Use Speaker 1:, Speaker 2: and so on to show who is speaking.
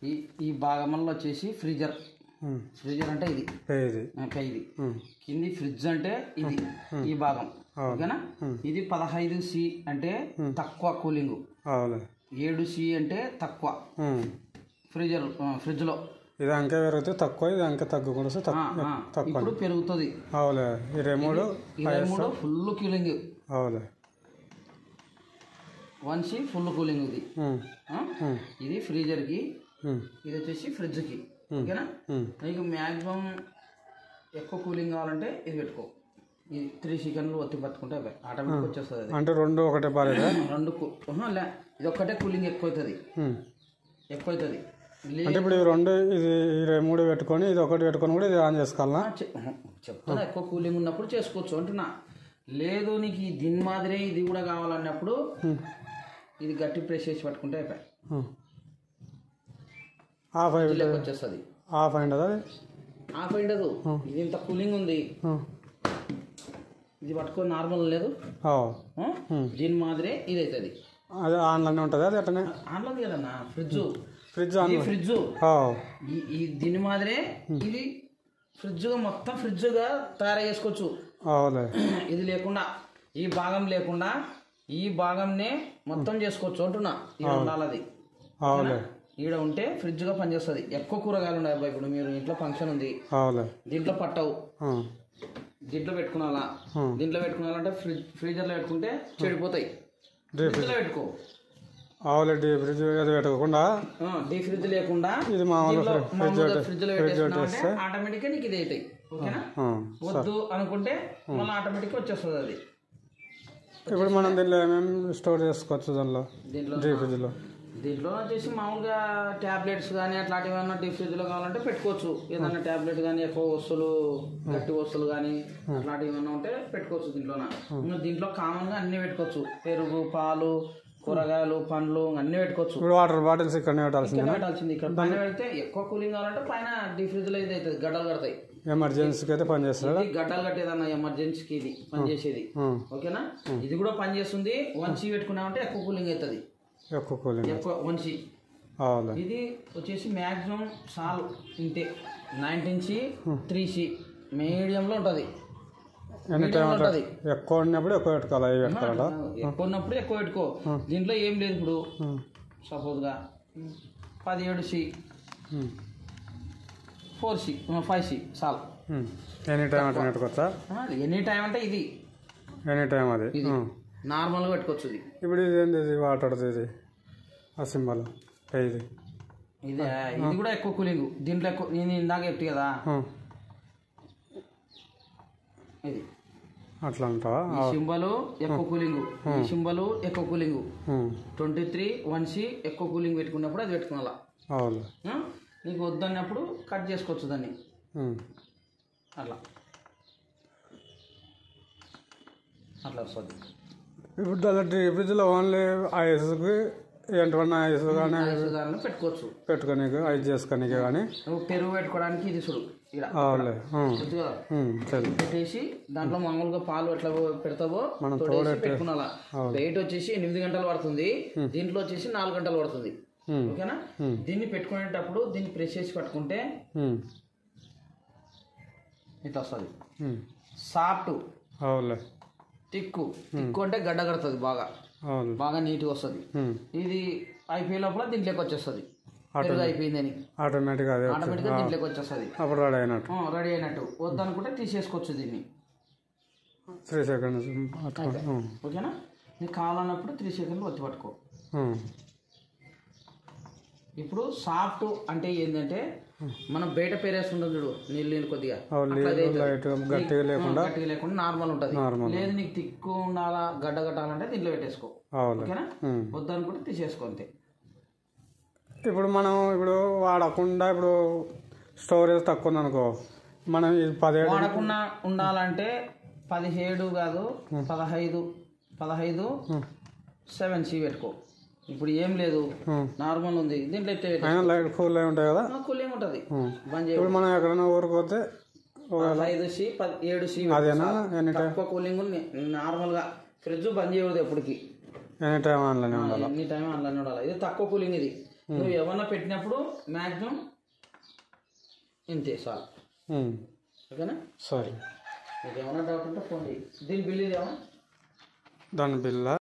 Speaker 1: ఈ ఈ భాగంలో వచ్చేసి ఫ్రీజర్
Speaker 2: ఉమ్.
Speaker 1: ఫ్రీజర్ అంటే ఇది
Speaker 2: ఇది
Speaker 1: ఇంకా ఇది
Speaker 2: ఉమ్.
Speaker 1: కింది ఫ్రిడ్జ్ అంటే ఇది ఈ భాగం ఓకేనా ఇది పదహైదు సి అంటే తక్కువ కూలింగ్
Speaker 2: అవులే
Speaker 1: ఏడు సి అంటే తక్కువ
Speaker 2: ఉమ్.
Speaker 1: ఫ్రీజర్ ఫ్రిడ్జ్లో
Speaker 2: ఇది అంకె పెరిగితే తక్కువ ఇది అంకె తగ్గకుండా వస్తే తక్కువ తక్కువ
Speaker 1: ఇప్పుడు పెరుగుతుంది
Speaker 2: అవులే ఇరవై మూడు
Speaker 1: ఇరవై మూడు ఫుల్ కూలింగ్
Speaker 2: అవులే
Speaker 1: వన్ సి ఫుల్ కూలింగ్ ఇది
Speaker 2: ఉమ్.
Speaker 1: ఆ?
Speaker 2: ఉమ్.
Speaker 1: ఇది ఫ్రీజర్కి
Speaker 2: ఉమ్.
Speaker 1: ఇది వచ్చేసి ఫ్రిడ్జ్కి ఓకేనా
Speaker 2: ఉమ్.
Speaker 1: నీకు మ్యాక్సిమం ఎక్కువ కూలింగ్ కావాలంటే ఇది పెట్టుకో ఇది త్రీ సెకండ్లు ఒత్తి పట్టుకుంటే ఆటోమేటిక్ వచ్చేస్తుంది అది
Speaker 2: అంటే రెండు ఒకటే బాలేదా
Speaker 1: రెండు కూ- ఆహా, లే ఇది ఒక్కటే కూలింగ్ ఎక్కువ అవుతుంది
Speaker 2: ఉమ్.
Speaker 1: ఎక్కువ అవుతుంది లే-
Speaker 2: అంటే ఇప్పుడు ఈ రెండు ఇది ఇరవై మూడు పెట్టుకొని ఇది ఒకటి పెట్టుకొని కూడా ఇది ఆన్ చేసుకోవాలనా
Speaker 1: చె- ఆహా, చెప్తున్నా ఎక్కువ కూలింగ్ ఉన్నప్పుడు చేసుకోవచ్చు అంటున్నా లేదు నీకు ఈ దీని మాదిరే ఇది కూడా కావాలన్నప్పుడు ఇది గట్టి ప్రెస్ చేసి పట్టుకుంటే అయిపోయి
Speaker 2: ఉమ్. ఆఫ్ అయి
Speaker 1: లెక్క వచ్చేస్తుంది
Speaker 2: ఆఫ్ అయింది అది
Speaker 1: ఆఫ్ అయిండదు ఇది ఇంత కూలింగ్ ఉంది
Speaker 2: ఉమ్.
Speaker 1: ఇది పట్టుకొని నార్మల్ లేదు
Speaker 2: ఓ.
Speaker 1: ఆ? దీని మాదిరే ఇది అవుతుంది
Speaker 2: అది ఆన్లోనే ఉంటుంది అది అట్లనే
Speaker 1: ఆన్లో కదన్నా ఫ్రిడ్జ్
Speaker 2: ఫ్రిడ్జ్ ఆన్
Speaker 1: ఇది ఫ్రిడ్జ్
Speaker 2: ఓ.
Speaker 1: ఈ ఈ దీని మాదిరే ఇది ఫ్రిడ్జ్గా మొత్తం ఫ్రిడ్జ్గా తయారు చేసుకోవచ్చు
Speaker 2: అవులే
Speaker 1: ఇది లేకుండా ఈ భాగం లేకుండా ఈ భాగంనే మొత్తం చేసుకోవచ్చు అంటున్నా ఈడ ఉండాలి అది
Speaker 2: అవులే
Speaker 1: ఈడ ఉంటే ఫ్రిడ్జ్గా పనిచేస్తుంది ఎక్కువ కూరగాయలు ఉన్నాయి అబ్బాయి ఇప్పుడు మీరు ఇంట్లో ఫంక్షన్ ఉంది
Speaker 2: అవులే
Speaker 1: దీంట్లో పట్టవు
Speaker 2: ఆ.
Speaker 1: దీంట్లో పెట్టుకున్నాలా దీంట్లో పెట్టుకున్నాలంటే ఫ్రిడ్జ్ ఫ్రీజర్లో పెట్టుకుంటే చెడిపోతాయి
Speaker 2: డీప్
Speaker 1: ఫ్రిడ్జ్లో పెట్టుకో
Speaker 2: అవులే డీప్ ఫ్రిడ్జ్ అది పెట్టకుండా
Speaker 1: డీ ఫ్రిడ్జ్ లేకుండా
Speaker 2: ఇది మామూలు
Speaker 1: దీంట్లో
Speaker 2: ఫ్రిడ్జ్
Speaker 1: మామూలుగా ఫ్రిడ్జ్ లో పెట్టేసుకున్నామంటే ఆటోమేటిక్గా నీకు ఇది అవుతాయి ఓకేనా
Speaker 2: ఆ.
Speaker 1: వద్దు అనుకుంటే మళ్ళీ ఆటోమేటిక్గా వచ్చేస్తుంది అది
Speaker 2: ఇప్పుడు మనం దీనిలో ఏమేమి స్టోర్ చేసుకోవచ్చు దానిలో
Speaker 1: దీంట్లో
Speaker 2: డీప్ ఫ్రిడ్జ్లో
Speaker 1: దీంట్లో వచ్చేసి మామూలుగా ట్యాబ్లెట్స్ కానీ అట్లాంటివి ఏమన్నా డీప్ ఫ్రిడ్జ్లో కావాలంటే పెట్టుకోవచ్చు ఏదైనా ట్యాబ్లెట్ కానీ ఎక్కువ వస్తువులు గట్టి వస్తువులు కానీ అట్లాంటివి ఏమన్నా ఉంటే పెట్టుకోవచ్చు దీంట్లోన ఇంకా దీంట్లో కామన్గా అన్నీ పెట్టుకోవచ్చు పెరుగు పాలు కూరగాయలు పండ్లు అన్నీ పెట్టుకోవచ్చు
Speaker 2: ఇప్పుడు వాటర్ బాటిల్స్ ఇక్కడనే పెట్టాల్సింది
Speaker 1: ఇక్కడ పెట్టాల్సింది ఇక్కడ పైన పెడితే ఎక్కువ కూలింగ్ కావాలంటే పైన డీప్ ఫ్రిడ్జ్లో ఇది అవుతుంది గడ్డలు కడతాయి
Speaker 2: ఎమర్జెన్సీకి అయితే పనిచేస్తాడా
Speaker 1: ఇది గడ్డలు కట్టేదన్న ఎమర్జెన్సీకి ఇది పనిచేసేది
Speaker 2: ఆ.
Speaker 1: ఓకేనా ఇది కూడా పనిచేస్తుంది వన్ సీ పెట్టుకున్నామంటే ఎక్కువ కూలింగ్ అవుతుంది
Speaker 2: ఎక్కువ కూలింగ్
Speaker 1: ఎక్కువ వన్ సీ
Speaker 2: అవులే
Speaker 1: ఇది వచ్చేసి మ్యాక్సిమం సాల్ ఇంతే నైన్టీన్ సి త్రీ సి మీడియంలో ఉంటుంది
Speaker 2: ఎనీ టైం
Speaker 1: మీడియంలో ఉంటుంది
Speaker 2: ఎక్కువ ఉన్నప్పుడు ఎక్కువ పెట్టుకోవాలి అవి పెట్టుకోవాలా
Speaker 1: ఎక్కువ ఉన్నప్పుడు ఎక్కువ పెట్టుకో దీంట్లో ఏం లేదు ఇప్పుడు
Speaker 2: ఉమ్.
Speaker 1: సపోజ్గా పదిహేడు C
Speaker 2: um.
Speaker 1: Four C five C సాల్
Speaker 2: ఉమ్. ఎనీ టైం అట్లా పెట్టుకోవచ్చా
Speaker 1: ఎనీ టైం అంటే ఇది
Speaker 2: ఎనీ టైం అది
Speaker 1: ఇది
Speaker 2: ఉమ్.
Speaker 1: నార్మల్గా పెట్టుకోవచ్చు ఇది
Speaker 2: ఇప్పుడు ఇది ఏంది ఇది వాటర్ది ఇది ఆ సింబల్ ఇది
Speaker 1: ఇది ఇది కూడా ఎక్కువ కూలింగ్ దీంట్లో ఎక్కువ నేను ఇందాక చెప్తే కదా
Speaker 2: ఉమ్.
Speaker 1: ఇది
Speaker 2: అట్లా అంటావా
Speaker 1: ఈ సింబల్ ఎక్కువ కూలింగ్ ఈ సింబల్ ఎక్కువ cooling
Speaker 2: um.
Speaker 1: Twenty three one C ఎక్కువ కూలింగ్ పెట్టుకున్నప్పుడు అది పెట్టుకోవాలా
Speaker 2: అవులే
Speaker 1: ఆ? నీకు వద్దన్నప్పుడు కట్ చేసుకోవచ్చు దాన్ని
Speaker 2: ఉమ్.
Speaker 1: అట్లా అట్లా వస్తుంది
Speaker 2: ఇప్పుడు దాంట్లో డీప్ ఫ్రిడ్జ్లో ఓన్లీ ఐస్కి ఏంటన్నా ఐస్ కానీ
Speaker 1: దానిలో పెట్టుకోవచ్చు
Speaker 2: పెట్టుకోనీకి ఐస్ చేసుకోనీకి కానీ
Speaker 1: నువ్వు పెరుగు పెట్టుకోవడానికి ఇది చూడు ఇలా
Speaker 2: అవులే ఉమ్.
Speaker 1: తెలుసు కదా
Speaker 2: ఉమ్. సరే
Speaker 1: పెట్టేసి దాంట్లో మామూలుగా పాలు ఎట్లా పెడతావో
Speaker 2: మనం
Speaker 1: తోడేసి పెట్టుకున్నాలా వెయిట్ వచ్చేసి ఎనిమిది గంటలు పడుతుంది దీంట్లో వచ్చేసి నాలుగు గంటలు పడుతుంది
Speaker 2: ఉమ్.
Speaker 1: ఓకేనా దీన్ని పెట్టుకునేటప్పుడు దీన్ని ప్రెస్ చేసి పట్టుకుంటే
Speaker 2: ఉమ్.
Speaker 1: ఇట్లా వస్తుంది
Speaker 2: ఉమ్.
Speaker 1: సాఫ్ట్
Speaker 2: అవులే
Speaker 1: తిక్కు తిక్కు అంటే గడ్డ కడుతుంది బాగా
Speaker 2: అవును
Speaker 1: బాగా నీట్గా వస్తుంది
Speaker 2: ఉమ్.
Speaker 1: ఇది అయిపోయే లోపల దీంట్లోకి వచ్చేస్తుంది పెరుగు అయిపోయిందని
Speaker 2: ఆటోమేటిక్గా అదే వచ్చి-
Speaker 1: ఆటోమేటిక్గా దీంట్లోకి వచ్చేస్తుంది
Speaker 2: అప్పుడు రెడీ అయినట్టు
Speaker 1: రెడీ అయినట్టు వద్దనుకుంటే తీసేసుకోవచ్చు దీన్ని
Speaker 2: త్రీ సెకండ్స్ అట్లా ఉమ్.
Speaker 1: ఓకేనా నీకు కావాలన్నప్పుడు త్రీ సెకండ్లు వచ్చి పట్టుకో
Speaker 2: ఉమ్.
Speaker 1: ఇప్పుడు సాఫ్ట్ అంటే ఏంటంటే మనం బయట పేరేస్తుంటాం చూడు నీళ్ళు నీళ్ళు కొద్దిగా
Speaker 2: అవును,
Speaker 1: అట్లా అది అవుతుంది.
Speaker 2: లైట్ గట్టిగా లేకుండా
Speaker 1: ఆ, గట్టిగా లేకుండా నార్మల్ ఉంటుంది
Speaker 2: నార్మల్
Speaker 1: లేదు నీకు తిక్కు ఉండాలా గడ్డ కట్టాలంటే దీంట్లో పెట్టేసుకో
Speaker 2: అవులే
Speaker 1: ఓకేనా
Speaker 2: ఉమ్.
Speaker 1: వద్దనుకుంటే తీసేసుకో అంతే
Speaker 2: ఇప్పుడు మనం ఇప్పుడు వాడకుండా ఇప్పుడు స్టోరేజ్ తక్కువ ఉందనుకో మనం ఇది పదిహేడు
Speaker 1: వాడకుండా ఉండాలంటే పదిహేడు కాదు పదహైదు పదహైదు సెవెన్ సి పెట్టుకో ఇప్పుడు ఏం లేదు
Speaker 2: ఉమ్.
Speaker 1: నార్మల్ ఉంది దీంట్లో ఎట్లా పెట్టు
Speaker 2: అయినా లైట్ కూల్ అయి ఉంటాయి కదా
Speaker 1: కూలింగ్ ఉంటుంది
Speaker 2: ఉమ్.
Speaker 1: బంద్ చేయ
Speaker 2: ఇప్పుడు మనం ఎక్కడైనా ఊరికి పోతే
Speaker 1: ఐదు సి పది ఏడు సి
Speaker 2: అదేనా ఎనీ టైం
Speaker 1: తక్కువ కూలింగ్ ఉంది నార్మల్గా ఫ్రిడ్జ్ బంద్ చేయకూడదు ఎప్పటికి
Speaker 2: ఎనీ టైం ఆన్లైన్ ఉండాలి
Speaker 1: ఎన్ని టైం అందులోనే ఉండాలి ఇది తక్కువ కూలింగ్ ఇది నువ్వు ఏమన్నా పెట్టినప్పుడు మ్యాక్సిమం ఇంతే చాలు
Speaker 2: ఉమ్.
Speaker 1: ఓకేనా
Speaker 2: సరే
Speaker 1: నీకు ఏమన్నా డౌట్ ఉంటే ఫోన్ చేయి దీని బిల్ ఇదేమో
Speaker 2: దాని బిల్ల